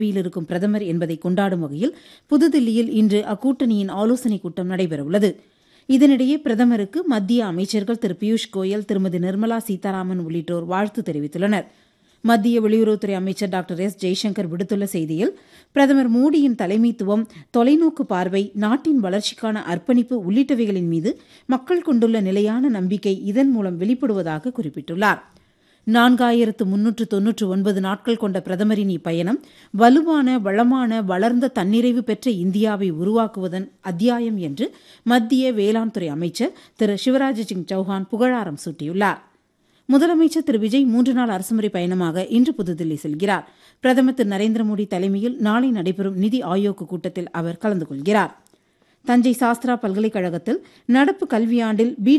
பதவியில் இருக்கும் பிரதமர் என்பதை கொண்டாடும் வகையில் புதுதில்லியில் இன்று அக்கூட்டணியின் ஆலோசனைக் கூட்டம் நடைபெறவுள்ளது இதனிடையே பிரதமருக்கு மத்திய அமைச்சர்கள் திரு பியூஷ் கோயல் திருமதி நிர்மலா சீதாராமன் உள்ளிட்டோர் வாழ்த்து தெரிவித்துள்ளனர் மத்திய வெளியுறவுத்துறை அமைச்சர் டாக்டர் எஸ் ஜெய்சங்கர் விடுத்துள்ள செய்தியில் பிரதமர் மோடியின் தலைமைத்துவம் தொலைநோக்கு பார்வை நாட்டின் வளர்ச்சிக்கான அர்ப்பணிப்பு உள்ளிட்டவைகளின் மீது மக்கள் கொண்டுள்ள நிலையான நம்பிக்கை இதன் மூலம் வெளிப்படுவதாக குறிப்பிட்டுள்ளார் நான்காயிரத்து முன்னூற்று தொன்னூற்று ஒன்பது நாட்கள் கொண்ட பிரதமரின் இப்பயணம் வலுவான வளமான வளர்ந்த தன்னிறைவு பெற்ற இந்தியாவை உருவாக்குவதன் அத்தியாயம் என்று மத்திய வேளாண் துறை அமைச்சர் திரு சிவராஜ் சிங் சௌஹான் புகழாரம் சூட்டியுள்ளார் முதலமைச்சர் திரு விஜய் மூன்று நாள் அரசுமுறை பயணமாக இன்று புதுதில்லி செல்கிறார் பிரதமர் திரு நரேந்திர மோடி தலைமையில் நாளை நடைபெறும் நிதி ஆயோக் கூட்டத்தில் அவர் கலந்து கொள்கிறார் தஞ்சை சாஸ்திரா பல்கலைக்கழகத்தில் நடப்பு கல்வியாண்டில் பி